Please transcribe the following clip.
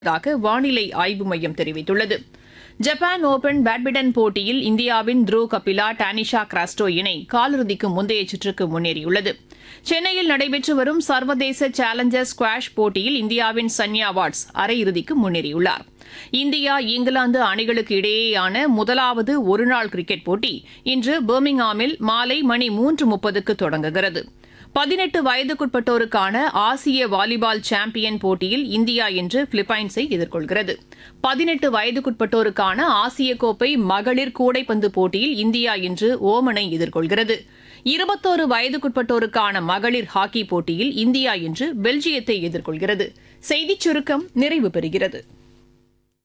உள்ளதாக வானிலை ஆய்வு மையம் தெரிவித்துள்ளது ஜப்பான் ஓபன் பேட்மிண்டன் போட்டியில் இந்தியாவின் த்ரூ கபிலா டானிஷா கிராஸ்டோ இணை காலிறுதிக்கு முந்தைய சுற்றுக்கு முன்னேறியுள்ளது சென்னையில் நடைபெற்று வரும் சர்வதேச சேலஞ்சர் ஸ்குவாஷ் போட்டியில் இந்தியாவின் சன்யா வாட்ஸ் அரையிறுதிக்கு முன்னேறியுள்ளார் இந்தியா இங்கிலாந்து அணிகளுக்கு இடையேயான முதலாவது ஒருநாள் கிரிக்கெட் போட்டி இன்று பர்மிங்ஹாமில் மாலை மணி மூன்று முப்பதுக்கு தொடங்குகிறது பதினெட்டு வயதுக்குட்பட்டோருக்கான ஆசிய வாலிபால் சாம்பியன் போட்டியில் இந்தியா இன்று பிலிப்பைன்ஸை எதிர்கொள்கிறது பதினெட்டு வயதுக்குட்பட்டோருக்கான ஆசிய கோப்பை மகளிர் கூடைப்பந்து போட்டியில் இந்தியா இன்று ஓமனை எதிர்கொள்கிறது இருபத்தோரு வயதுக்குட்பட்டோருக்கான மகளிர் ஹாக்கி போட்டியில் இந்தியா இன்று பெல்ஜியத்தை எதிர்கொள்கிறது செய்திச் சுருக்கம் நிறைவு பெறுகிறது